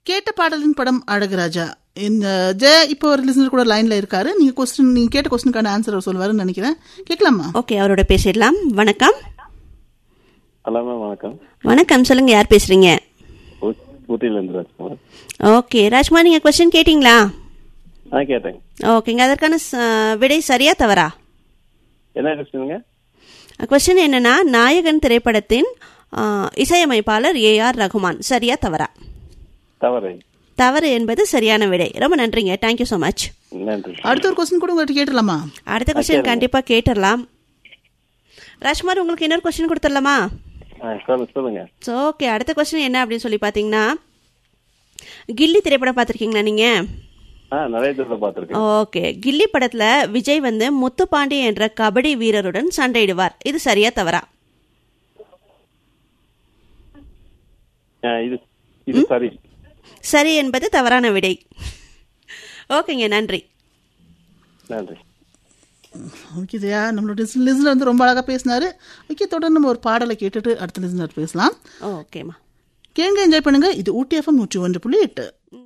கேட்ட பாடலின் படம் அழகுராஜா இந்த ஜெய இப்போ ஒரு லிசனர் கூட லைன்ல இருக்காரு நீங்க கொஸ்டின் நீங்க கேட்ட கொஸ்டினுக்கான ஆன்சர் அவர் சொல்லுவாருன்னு நினைக்கிறேன் கேட்கலாமா ஓகே அவரோட பேசிடலாம் வணக்கம் ஹலோ மேம் வணக்கம் வணக்கம் சொல்லுங்க யார் பேசுறீங்க ஊ- ஊட்டியிலேருந்து ராஜ்குமார் ஓகே ராஜ்குமார் நீங்க கொஸ்டின் கேட்டிங்களா ஆ கேட்டேன் ஓகேங்க அதற்கான ச- விடை சரியா தவறா என்ன கொஸ்டினுங்க கொஸ்டின் என்னன்னா நாயகன் திரைப்படத்தின் ஆ, இசையமைப்பாளர் ஏ ஆர் ரகுமான் சரியா தவறா தவறு தவறு என்பது சரியான விடை ரொம்ப நன்றிங்க தேங்க்யூ ஸோ மச் நன்றி அடுத்த ஒரு கொஸ்டின் கூட உங்கள்கிட்ட கேட்டலாமா அடுத்த கொஸ்டின் கண்டிப்பா கேட்டுடலாம் ராஜ்குமார் உங்களுக்கு இன்னொரு கொஸ்டின் கொடுத்துடலாமா ஆ சொல்லு சொல்லுங்க ஓகே அடுத்த கொஸ்டின் என்ன அப்படின்னு சொல்லி பார்த்தீங்கன்னா கில்லி திரைப்படம் பார்த்துருக்கீங்களா நீங்க ஆ நிறைய தடவை பார்த்துருக்கேன் ஓகே கில்லி படத்துல விஜய் வந்து முத்துப்பாண்டி என்ற கபடி வீரருடன் சண்டையிடுவார் இது சரியா தவறா ஆ இது இது சரி சரி என்பது தவறான விடை ஓகேங்க நன்றி நன்றி ஓகே ஜெயா நம்மளோட லிசனர் வந்து ரொம்ப அழகா பேசினாரு ஓகே தொடர்ந்து நம்ம ஒரு பாடலை கேட்டுட்டு அடுத்த லிசனர் பேசலாம் ஓகேம்மா கேங்க என்ஜாய் பண்ணுங்க இது ஊட்டி எஃப்எம் நூற்றி ஒன்று புள்ளி எட்டு